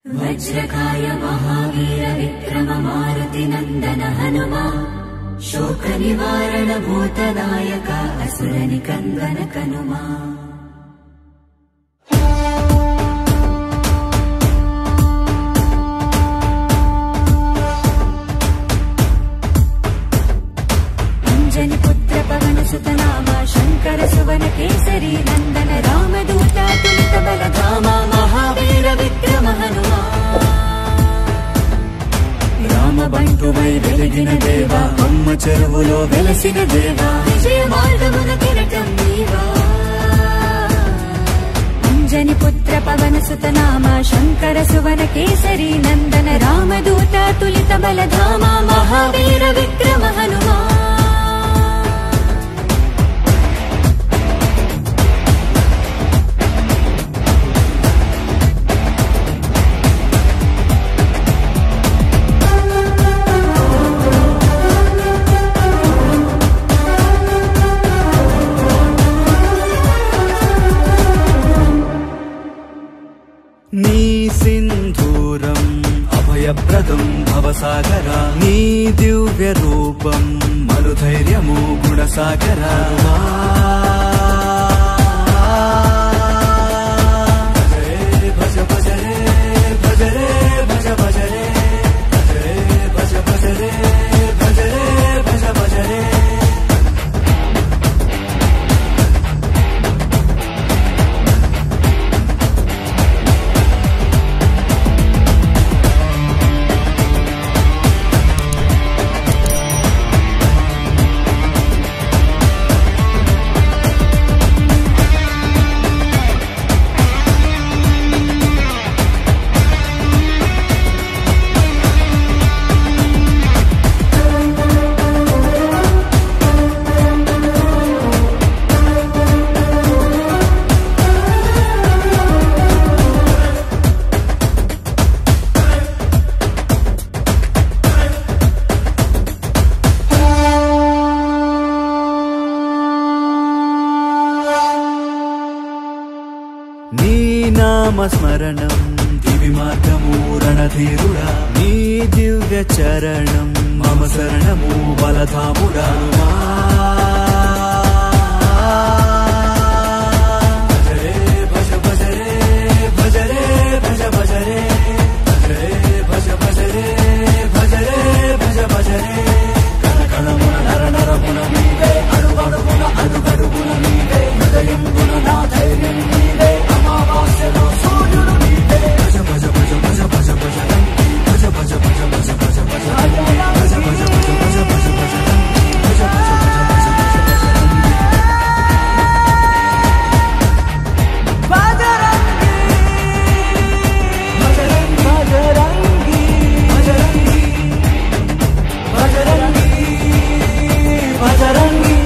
वज्रकाय महावीर विक्रम मारुति नन्दन हनुमा शोकनिवारण भूतनायक असुरनिकन्दन कनुमा अञ्जनि पुत्र पवन सुत नाम शङ्कर सुवन केसरी नन्दन रामदूत तुलित बलधाम महावीर विक्रम हनुमा రామబంటువై వెలిగిన దేవా అమ్మ చెరువులో వెలసిన దేవా విజయ మార్గమున కిరటం నీవా అంజని పుత్ర పవన సుత నామ శంకర సువన కేసరి నందన రామదూత తులిత బలధామ మహావీర విక్రమ హనుమా నీ సింధూరం అభయప్రదం భవసాగర నీ దివ్య రూపం మరుధైర్యము గుణసాగర భజ భజ రే భజ రే భజ భజ రే భజ రే భజ భజ రే భజ రే భజ భజ రే నీ నామస్మరణం దివి మార్గము రణధీరుడా నీ దివ్య చరణం మమ శరణము బలధాముడా భజ రే భజ భజ రే భజ రే భజ భజ రే భజ రే భజ భజ రే భజ రే భజ భజ రే కణ కణమున నర నరమున నీవే అడుగడుగున అడుగడుగున నీవే హృదయం గుణ నా ధైర్యం నీవే అమావాస్యలో సూర్యుడు నీవే భజ భజ భజ భజ భజ భజ రంగి భజ భజ భజ భజ భజ భజ రంగి భజ భజ భజ భజ భజ భజ రంగి భజ భజ భజ భజ భజ భజ రంగి భజరంగి భజరంగి భజరంగి భజరంగి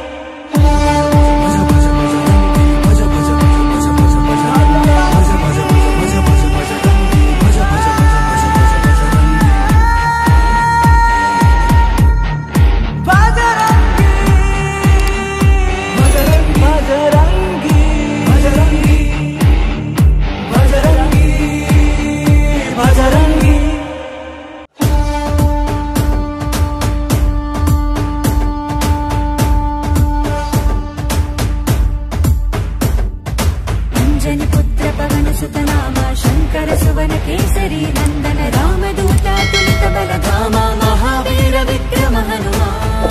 భజరంగి అంజని పుత్ర పవన సుత నామ శంకర సువన కేసరి నందన రామదూత తులిత బలధామ మహావీర విక్రమ హనుమా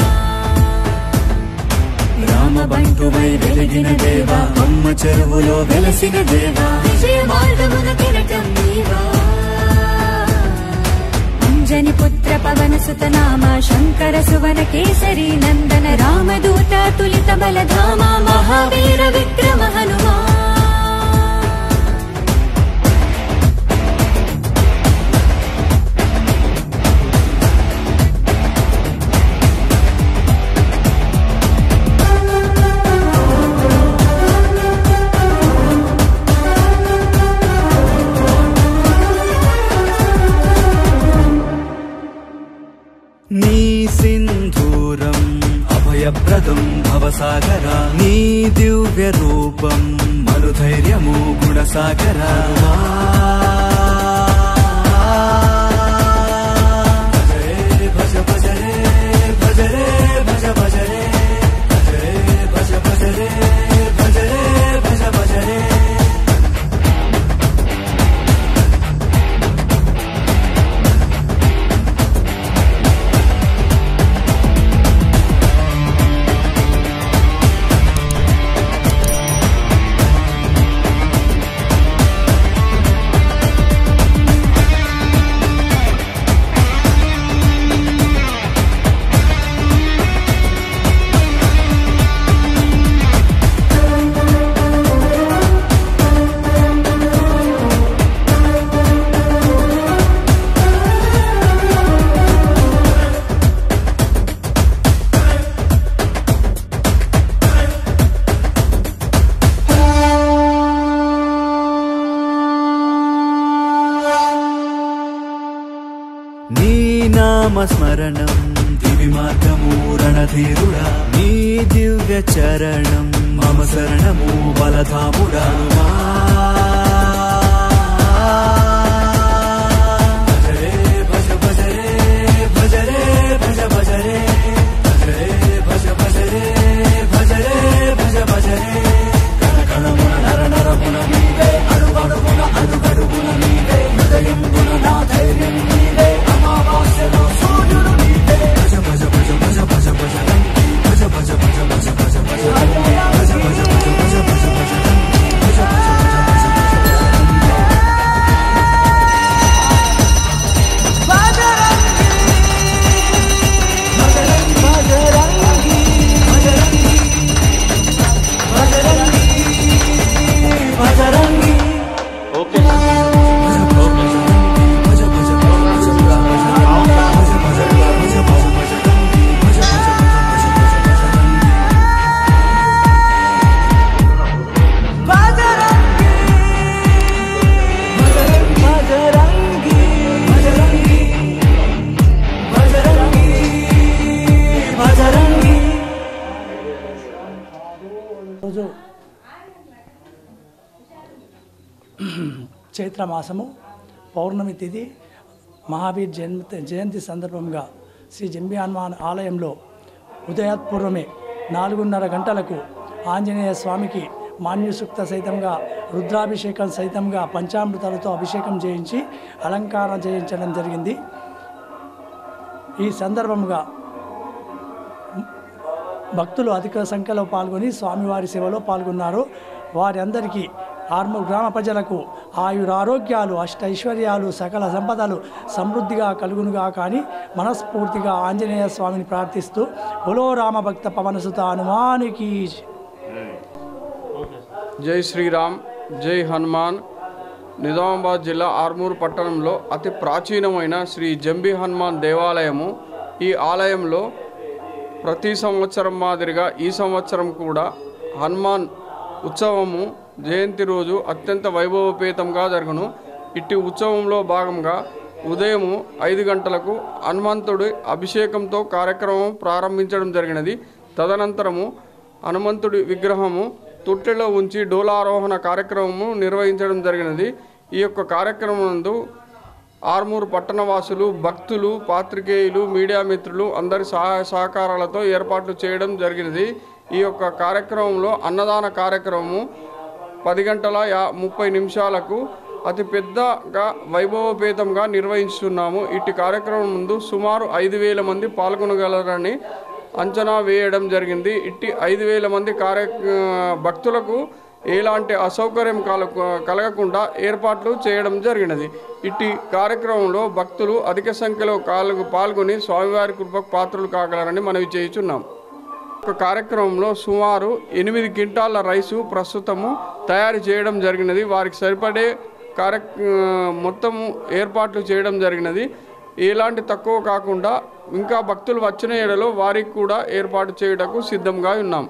రామబంటువై వెలిగిన దేవా అమ్మ చెరువులో వెలసిన దేవా విజయ మార్గమున కిరటం నీవా అంజని పుత్ర పవన సుత నామ శంకర సువన కేసరి నందన రామదూత తులిత బలధామ మహావీర విక్రమ హనుమా నీ సింధూరం అభయప్రదం భవసాగర నీ దివ్య రూపం మరుధైర్యము గుణసాగర నామస్మరణం దివి మార్గము రణధీరుడా నీ దివ్య చరణం మమ శరణము బలధాముడా భజరే భజ భజరే భజరే భజ భజరే భజరే భజ భజరే భజరే భజ భజరే కణ కణమున నర నరమున నీవే అడుగడుగున అడుగడుగున నీవే హృదయంబున నా ధైర్యం నీవే అమావాస్యలో సూర్యుడు నీవే భజ భజ భజ భజ భజ భజ రంగి భజ భజ భజ భజ భజ భజ రంగి భజ భజ భజ భజ భజ భజ రంగి భజ భజ భజ భజ భజ భజరంగి ఓకే రోజు చైత్ర మాసము పౌర్ణమి తిథి మహావీర్ జయంతి జయంతి సందర్భంగా శ్రీ జంబి హనుమాన్ ఆలయంలో ఉదయాత్పూర్వమే నాలుగున్నర గంటలకు ఆంజనేయ స్వామికి మాన్యసూక్త సైతంగా రుద్రాభిషేకం సైతంగా పంచామృతాలతో అభిషేకం చేయించి అలంకారం చేయించడం జరిగింది ఈ సందర్భంగా భక్తులు అధిక సంఖ్యలో పాల్గొని స్వామివారి సేవలో పాల్గొన్నారు వారి అందరికీ ఆర్మూర్ గ్రామ ప్రజలకు ఆయురారోగ్యాలు అష్ట ఐశ్వర్యాలు సకల సంపదలు సమృద్ధిగా కలుగునుగా కానీ మనస్ఫూర్తిగా ఆంజనేయ స్వామిని ప్రార్థిస్తూ బులో రామభక్త పవనసుత హనుమానికి జై శ్రీరామ్ జై హనుమాన్ నిజామాబాద్ జిల్లా ఆర్మూర్ పట్టణంలో అతి ప్రాచీనమైన శ్రీ జంబి హనుమాన్ దేవాలయము ఈ ఆలయంలో ప్రతి సంవత్సరం మాదిరిగా ఈ సంవత్సరం కూడా హనుమాన్ ఉత్సవము జయంతి రోజు అత్యంత వైభవపేతంగా జరుగును ఇట్టి ఉత్సవంలో భాగంగా ఉదయము ఐదు గంటలకు హనుమంతుడి అభిషేకంతో కార్యక్రమం ప్రారంభించడం జరిగినది తదనంతరము హనుమంతుడి విగ్రహము తొట్టెలో ఉంచి డోలారోహణ కార్యక్రమము నిర్వహించడం జరిగినది ఈ యొక్క కార్యక్రమం నందు ఆర్మూరు పట్టణవాసులు భక్తులు పాత్రికేయులు మీడియా మిత్రులు అందరి సహాయ సహకారాలతో ఏర్పాట్లు చేయడం జరిగినది ఈ యొక్క కార్యక్రమంలో అన్నదాన కార్యక్రమము పది గంటల యా ముప్పై నిమిషాలకు అతి పెద్దగా వైభవపేతంగా నిర్వహిస్తున్నాము ఇట్టి కార్యక్రమం ముందు సుమారు ఐదు వేల మంది పాల్గొనగలరని అంచనా వేయడం జరిగింది ఇట్టి ఐదు వేల మంది కార్య భక్తులకు ఎలాంటి అసౌకర్యం కల కలగకుండా ఏర్పాట్లు చేయడం జరిగినది ఇట్టి కార్యక్రమంలో భక్తులు అధిక సంఖ్యలో కాలు పాల్గొని స్వామివారి కృపకు పాత్రలు కాగలరని మనవి చేయుచున్నాం ఒక కార్యక్రమంలో సుమారు ఎనిమిది క్వింటాల రైసు ప్రస్తుతము తయారు చేయడం జరిగినది వారికి సరిపడే కార్య మొత్తము ఏర్పాట్లు చేయడం జరిగినది ఎలాంటి తక్కువ కాకుండా ఇంకా భక్తులు వచ్చిన ఏడలో వారికి కూడా ఏర్పాటు చేయుటకు సిద్ధంగా ఉన్నాం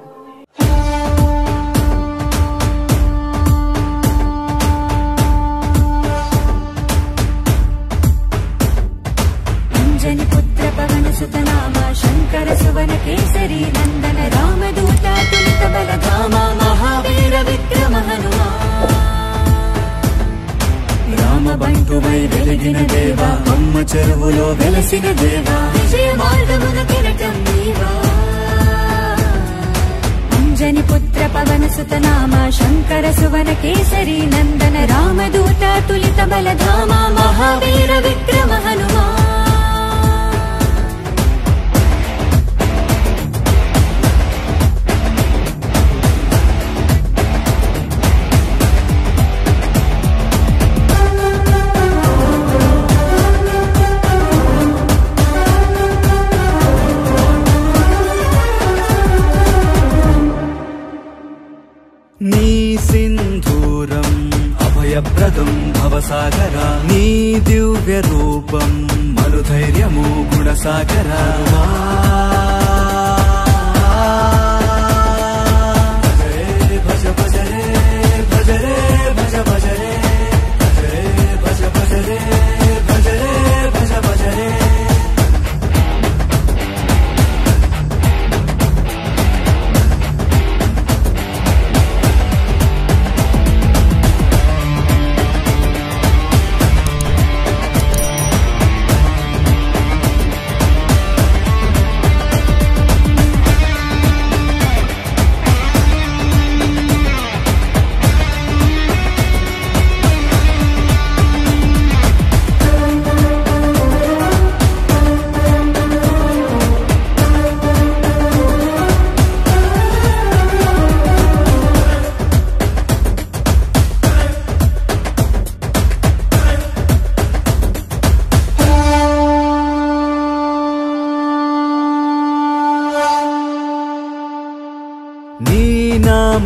అంజని పుత్ర పవన సుత నామ శంకర సువన కేసరి నందన రామదూత తులిత బలధామ మహావీర విక్రమ హనుమా రామబంటువై వెలిగిన దేవా అమ్మ చెరువులో వెలసిన దేవా విజయ మార్గమున కిరటం నీవా అంజని పుత్ర పవన సుత నామ శంకర సువన కేసరి నందన రామదూత తులిత బలధామ మహావీర విక్రమ హనుమా నీ సింధూరం అభయప్రదం భవసాగర నీ దివ్య రూపం మనుధైర్యము గుణసాగర భజ భజరే భజరే భజ భజరే భజరే భజ భజరే భజరే భజ భజరే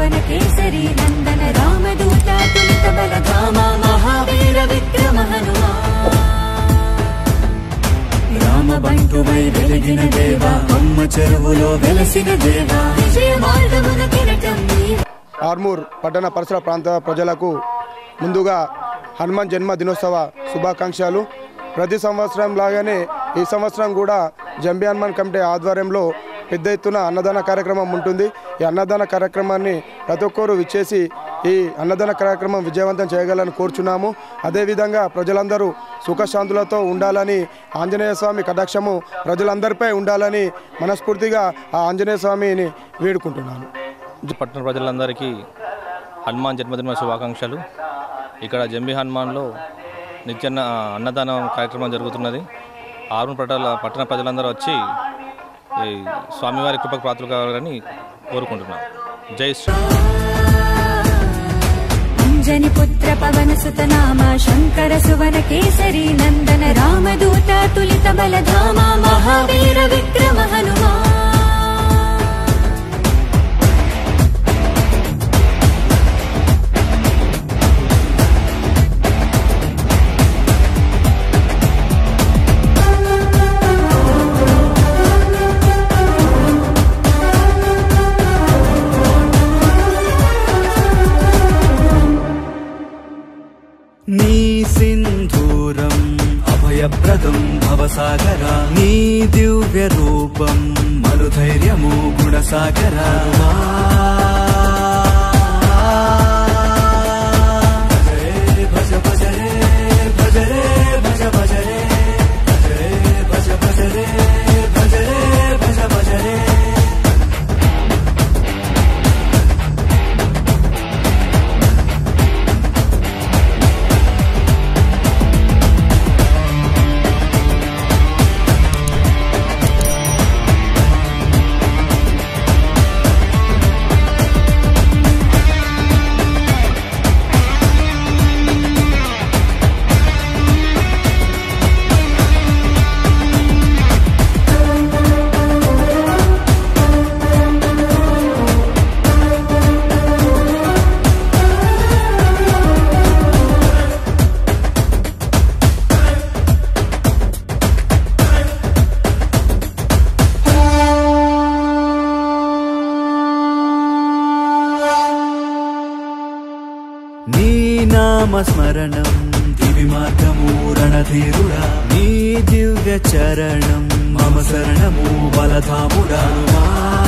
సువన కేసరి నందన రామదూత తులిత బలధామ మహావీర విక్రమ హనుమా రామబంటువై వెలిగిన దేవ అమ్మ చెరువులో వెలసిన దేవ విజయ మార్గమున కిరటం నీవే. ఆర్మూర్ పట్టణ పరిసర ప్రాంత ప్రజలకు ముందుగా హనుమాన్ జన్మ దినోత్సవ శుభాకాంక్షలు ప్రతి సంవత్సరం లాగానే ఈ సంవత్సరం కూడా జంబి హనుమాన్ కమిటీ ఆధ్వర్యంలో పెద్ద ఎత్తున అన్నదాన కార్యక్రమం ఉంటుంది ఈ అన్నదాన కార్యక్రమాన్ని ప్రతి ఒక్కరూ విచ్చేసి ఈ అన్నదాన కార్యక్రమం విజయవంతం చేయగలని కోరుచున్నాము అదేవిధంగా ప్రజలందరూ సుఖశాంతులతో ఉండాలని ఆంజనేయ స్వామి కటాక్షము ప్రజలందరిపై ఉండాలని మనస్ఫూర్తిగా ఆ ఆంజనేయ స్వామిని వేడుకుంటున్నాను పట్టణ ప్రజలందరికీ హనుమాన్ జన్మదిన శుభాకాంక్షలు ఇక్కడ జంబి హనుమాన్లో నిత్య అన్నదానం కార్యక్రమం జరుగుతున్నది ఆరు పట్టణ పట్టణ ప్రజలందరూ వచ్చి ఈ స్వామివారి కృపకు పాత్రలు కావాలని కోరుకుంటున్నాను జై శ్రీ అంజని పుత్ర పవన సుత నామ శంకర సువన కేసరి నందన రామదూత తులిత బలధామ మహావీర విక్రమ హనుమా నీ సింధూరం అభయప్రదం భవసాగర నీ దివ్య రూపం మరుధైర్యము గుణసాగర భజ భజ రే భజ రే భజ భజ రే భజ రే భజ భజ రే భజ రే భజ భజ రే నీ నామస్మరణం దివి మార్గము రణధీరుడా నీ దివ్య చరణం మమ శరణము బలధాముడా